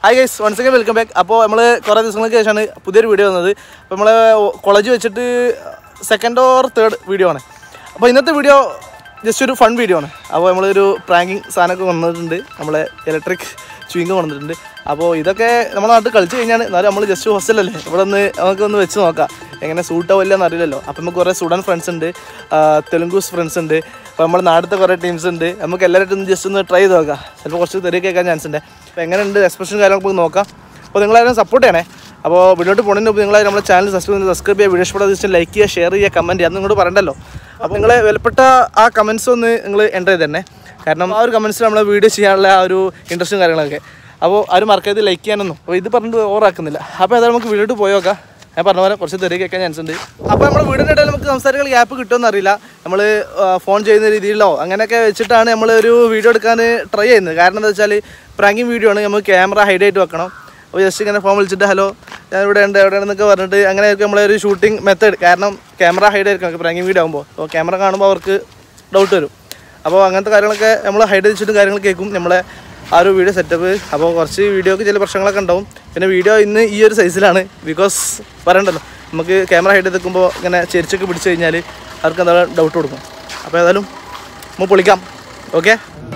Hi guys once again welcome back അപ്പോൾ നമ്മൾ കുറേ ദിവസങ്ങൾക്ക് ശേഷമാണ് പുതിയൊരു വീഡിയോ വന്നത് അപ്പോൾ നമ്മൾ കോളേജ് വെച്ചിട്ട് സെക്കൻഡ് ഓർ തേർഡ് വീഡിയോ ആണ് അപ്പോൾ ഇന്നത്തെ വീഡിയോ ജസ്റ്റ് ഒരു ഫൺ വീഡിയോ ആണ് അപ്പോൾ നമ്മളൊരു പ്രാങ്കിങ് സാധനമൊക്കെ കൊണ്ടുവന്നിട്ടുണ്ട് നമ്മളെ ഇലക്ട്രിക് ചുവിങ് കൊണ്ടുവന്നിട്ടുണ്ട് അപ്പോൾ ഇതൊക്കെ നമ്മുടെ നാട്ടിൽ കളിച്ച് കഴിഞ്ഞാണ് എന്നാലും നമ്മൾ ജസ്റ്റ് ഹോസ്റ്റലല്ലേ ഇവിടെ ഒന്ന് നമുക്ക് ഒന്ന് വെച്ച് നോക്കാം എങ്ങനെ സൂട്ടാവില്ല എന്ന് അറിയില്ലല്ലോ അപ്പോൾ നമുക്ക് കുറേ സ്റ്റുഡൻറ്റ് ഫ്രണ്ട്സ് ഉണ്ട് ആ, തെലുങ്കൂസ് ഫ്രണ്ട്സ് ഉണ്ട് അപ്പോൾ നമ്മുടെ നാട്ടിലത്തെ കുറേ ടീംസ് ഉണ്ട് നമുക്ക് എല്ലാവരും ഒന്ന് ജസ്റ്റ് ഒന്ന് ട്രൈ ചെയ്ത് നോക്കാം ചിലപ്പോൾ കുറച്ച് തെറി കേൾക്കാൻ ചാൻസ് ഉണ്ട് അപ്പോൾ എങ്ങനെയുണ്ട് എക്സ്പ്രഷൻ കാര്യങ്ങളൊക്കെ നമുക്ക് നോക്കാം അപ്പോൾ നിങ്ങളാരും സപ്പോർട്ട് ചെയ്യണേ അപ്പോൾ വീഡിയോട്ട് പോകുന്നതിന് മുമ്പ് നിങ്ങളാരും നമ്മുടെ ചാനൽ സബ്സ്ക്രൈബ് ചെയ്ത് സബ്സ്ക്രൈബ് ചെയ്യുക വീഡിയോ ഇഷ്ടപ്പെടാതെ ജസ്റ്റ് ലൈക്ക് ചെയ്യുക ഷെയർ ചെയ്യുക കമൻറ്റ് ചെയ്യുക അത് നിങ്ങളോട് പറയണ്ടല്ലോ അപ്പോൾ നിങ്ങളെ വിലപ്പെട്ട ആ കമൻസ് ഒന്ന് നിങ്ങൾ എൻ്റർ ചെയ്ത് തന്നെ കാരണം ആ ഒരു കമൻസിൽ നമ്മളെ വീഡിയോ ചെയ്യാനുള്ള ആ ഒരു ഇൻട്രസ്റ്റും കാര്യങ്ങളൊക്കെ അപ്പോൾ ആരും മറക്കാതെ ലൈക്ക് ചെയ്യാനൊന്നും അപ്പോൾ ഇത് പറഞ്ഞിട്ട് ഓവറാക്കുന്നില്ല അപ്പോൾ ഏതായാലും നമുക്ക് വീഡിയോട്ട് പോയി നോക്കാം ഞാൻ പറഞ്ഞ പോലെ കുറച്ച് തെറി കേൾക്കാൻ ചാൻസ് ഉണ്ട് അപ്പോൾ നമ്മുടെ വീടിൻ്റെ ഇടയിൽ നമുക്ക് സംസാരിക്കാൻ ഗ്യാപ്പ് കിട്ടുമെന്ന് അറിയില്ല നമ്മൾ ഫോൺ ചെയ്യുന്ന രീതിയിലോ അങ്ങനെയൊക്കെ വെച്ചിട്ടാണ് നമ്മൾ ഒരു വീഡിയോ എടുക്കാൻ ട്രൈ ചെയ്യുന്നത് കാരണം എന്താ വെച്ചാൽ പ്രാങ്കിങ് വീഡിയോ ആണ് നമുക്ക് ക്യാമറ ഹൈഡ് ആയിട്ട് വെക്കണം അപ്പോൾ ജസ്റ്റ് ഇങ്ങനെ ഫോൺ വിളിച്ചിട്ട് ഹലോ ഞാൻ ഇവിടെ ഉണ്ട് എവിടെയാണെന്നൊക്കെ പറഞ്ഞിട്ട് അങ്ങനെയൊക്കെ നമ്മളെ ഒരു ഷൂട്ടിംഗ് മെത്തേഡ് കാരണം ക്യാമറ ഹൈഡ് ആയിരിക്കും പ്രാങ്കിങ് വീഡിയോ ആകുമ്പോൾ അപ്പോൾ ക്യാമറ കാണുമ്പോൾ അവർക്ക് ഡൗട്ട് വരും അപ്പോൾ അങ്ങനത്തെ കാര്യങ്ങളൊക്കെ നമ്മൾ ഹൈഡ് വെച്ചിട്ട് കാര്യങ്ങൾ കേൾക്കും നമ്മളെ ആ ഒരു വീഡിയോ സെറ്റപ്പ് അപ്പോൾ കുറച്ച് വീഡിയോക്ക് ചില പ്രശ്നങ്ങളൊക്കെ ഉണ്ടാവും പിന്നെ വീഡിയോ ഇന്ന് ഈ ഒരു സൈസിലാണ് ബിക്കോസ് പറയണ്ടല്ലോ നമുക്ക് ക്യാമറ ഹൈഡ് ചെയ്ത് നിൽക്കുമ്പോൾ ഇങ്ങനെ ചെരിച്ചൊക്കെ പിടിച്ചു കഴിഞ്ഞാൽ അവർക്ക് എന്താ ഡൗട്ട് കൊടുക്കും അപ്പോൾ ഏതായാലും നമുക്ക് പൊളിക്കാം ഓക്കെ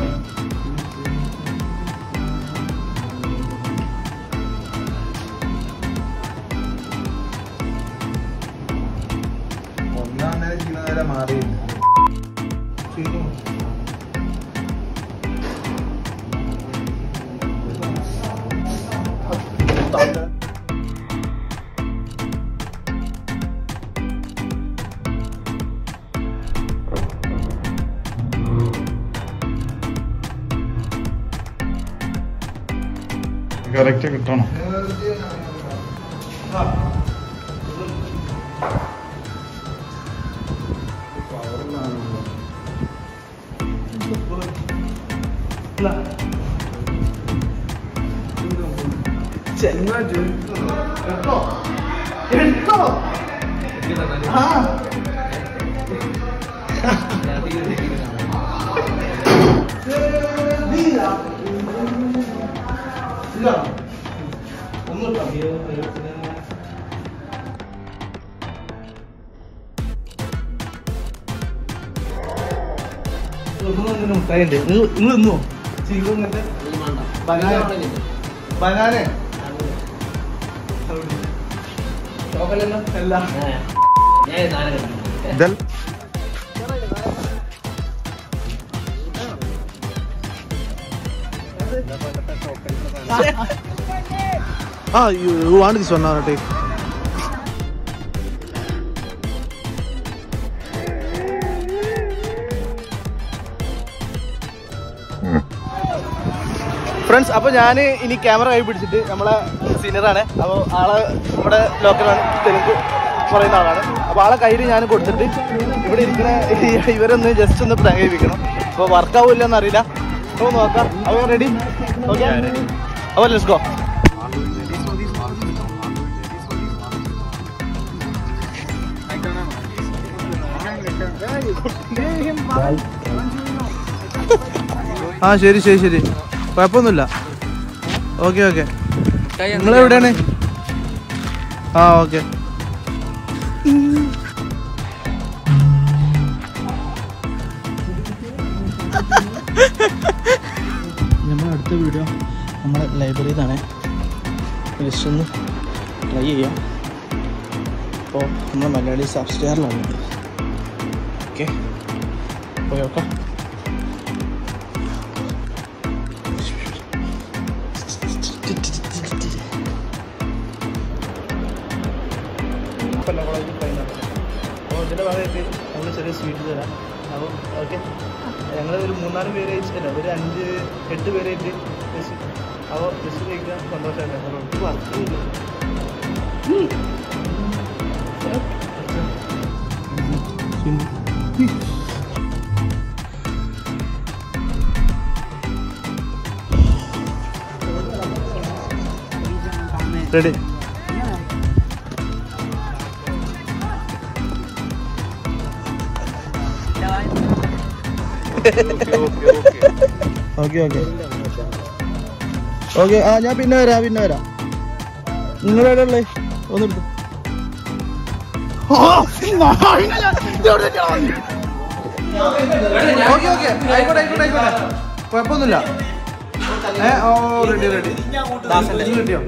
ഒന്നാം നേരം ചെയ്യുന്ന നേരെ മാറിയില്ല കറക്റ്റ് കിട്ടണം മുട്ടായിണ്ട് നിങ്ങൾ നിന്നോ ചിക്കു ഇങ്ങനത്തെ ബനാന ബനാന അല്ല ഇതൽ Ah, you, you want this one now, take. Friends അപ്പോൾ ഞാൻ ഇനി ക്യാമറ കൈ പിടിച്ചിട്ട് നമ്മളെ സീനിയറാണ് അപ്പോൾ ആളെ നമ്മുടെ ലോക്കലാണ് തെലുങ്ക് പറയുന്ന ആളാണ് അപ്പോൾ ആളെ കയ്യിൽ ഞാൻ കൊടുത്തിട്ട് ഇവിടെ ഇരിക്കുന്ന ഈ- ഇവരൊന്ന് ജസ്റ്റ് ഒന്ന് പ്രയോഗിക്കണം അപ്പോൾ വർക്കാവില്ല എന്നറിയില്ല അപ്പോൾ നോക്കാം അപ്പോൾ റെഡി ഓക്കെ അപ്പോൾ ലെറ്റ്സ് ഗോ ആ ശരി ശരി ശരി കുഴപ്പമൊന്നുമില്ല ഓക്കെ ഓക്കെ നിങ്ങൾ എവിടെയാണ് ആ ഓക്കെ നമ്മുടെ അടുത്ത വീഡിയോ നമ്മുടെ ലൈബ്രറിയിൽ നിന്നാണ് ജസ്റ്റ് ഒന്ന് ട്രൈ ചെയ്യാം അപ്പോൾ നമ്മൾ മലയാളി സബ് സ്റ്റാറിലാണ് ഓക്കെ പോയി നോക്കാം കൊല്ലം കോളേജിൽ ഫൈനൽ അപ്പോൾ ഇതിൻ്റെ ഭാഗമായിട്ട് നമ്മൾ ചെറിയ സ്വീറ്റ് തരാം അപ്പോൾ ഓക്കെ ഞങ്ങൾ ഒരു മൂന്നാല് പേരായിട്ട് അല്ല ഒരു അഞ്ച് എട്ട് പേരായിട്ട് ജസ്റ്റ് അപ്പോൾ ജസ്റ്റ് കഴിക്കാൻ സന്തോഷമായിട്ട് ഒട്ടും വർക്കില്ല റെഡി ഓക്കെ ഓക്കെ ഓക്കെ ആ ഞാൻ പിന്നെ വരാം പിന്നെ വരാം നിങ്ങളെവിടെ ഉള്ളേ ഒന്നെടുത്തു ഓക്കെ ഓക്കെ ആയിക്കോട്ടെ ആയിക്കോട്ടെ ആയിക്കോട്ടെ കുഴപ്പമൊന്നുമില്ല ഏ ഓ റെഡി റെഡി കിട്ടിയോ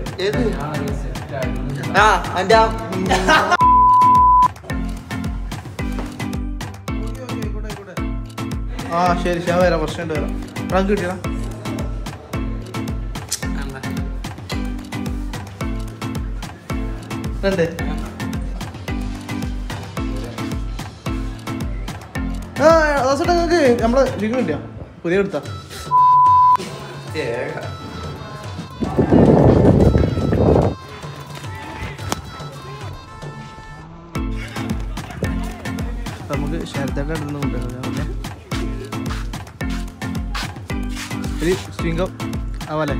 ആ എന്റെ ആ ശരി ഞാൻ വരാം കുറച്ച് കഴിഞ്ഞിട്ട് വരാം ഫ്രാങ്ക് കിട്ടിയടാ രണ്ട് ആ ദാസേട്ടാ നിങ്ങൾക്ക് നമ്മളെ ലിങ്ക് കിട്ടിയോ പുതിയ എടുത്താ നമുക്ക് ശരത്തേട്ട അടുത്ത് കൊണ്ടുവരാം ഒരു സ്ട്രിംഗം ആവാല്ലേ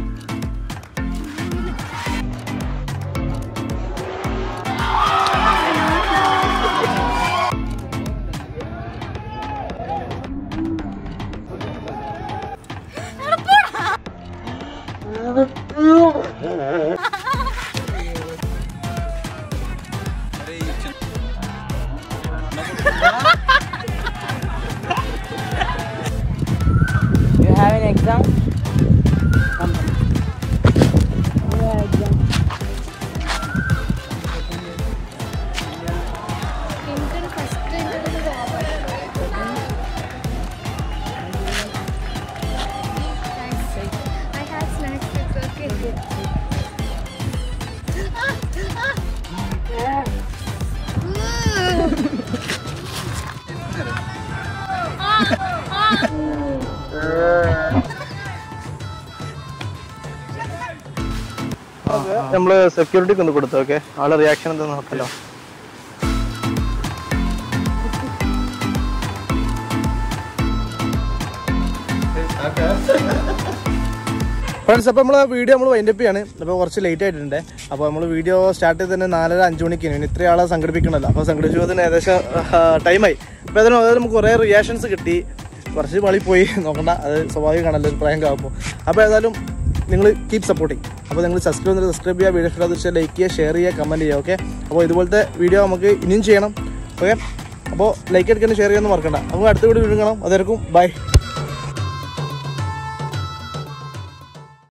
You have an exam? എനിക്കൊരു ഫസ്റ്റ് എനിക്കൊരു I had snacks, it's okay. നമ്മള് സെക്യൂരിറ്റിക്ക് ഒന്ന് കൊടുത്തു ഓക്കെ ആളെ റിയാക്ഷൻ എന്താ നോക്കല്ലോ ഫ്രണ്ട്സ് അപ്പോൾ നമ്മൾ വീഡിയോ നമ്മൾ വൈൻഡപ്പ് ചെയ്യാണ് അപ്പോൾ കുറച്ച് ലേറ്റ് ആയിട്ടുണ്ട് അപ്പോൾ നമ്മൾ വീഡിയോ സ്റ്റാർട്ട് ചെയ്ത് തന്നെ നാലര അഞ്ച് മണിക്കാണ് ഇനി ഇത്രയും ആളെ സംഘടിപ്പിക്കണമല്ലോ അപ്പോൾ സംഘടിപ്പിച്ചപ്പോൾ തന്നെ ഏകദേശം ടൈമായി അപ്പോൾ അതിന് അതായത് നമുക്ക് കുറേ റിയാക്ഷൻസ് കിട്ടി കുറച്ച് വളി പോയി നോക്കണ്ട അത് സ്വാഭാവികമാണല്ലോ ഒരു പ്രായം ആകുമ്പോൾ അപ്പോൾ ഏതായാലും നിങ്ങൾ കീപ് സപ്പോർട്ടിങ് അപ്പോൾ നിങ്ങൾ സബ്സ്ക്രൈബ് ചെയ്ത് സബ്സ്ക്രൈബ് ചെയ്യുക വീഡിയോ ഇഷ്ടം വെച്ചാൽ ലൈക്ക് ചെയ്യുക ഷെയർ ചെയ്യുക കമൻറ്റ് ചെയ്യുക ഓക്കെ അപ്പോൾ ഇതുപോലത്തെ വീഡിയോ നമുക്ക് ഇനിയും ചെയ്യണം ഓക്കെ അപ്പോൾ ലൈക്ക് എടുക്കാൻ ഷെയർ ചെയ്യാൻ മറക്കണ്ട നമുക്ക് അടുത്ത വീഡിയോ കാണാം അതായിരിക്കും ബൈ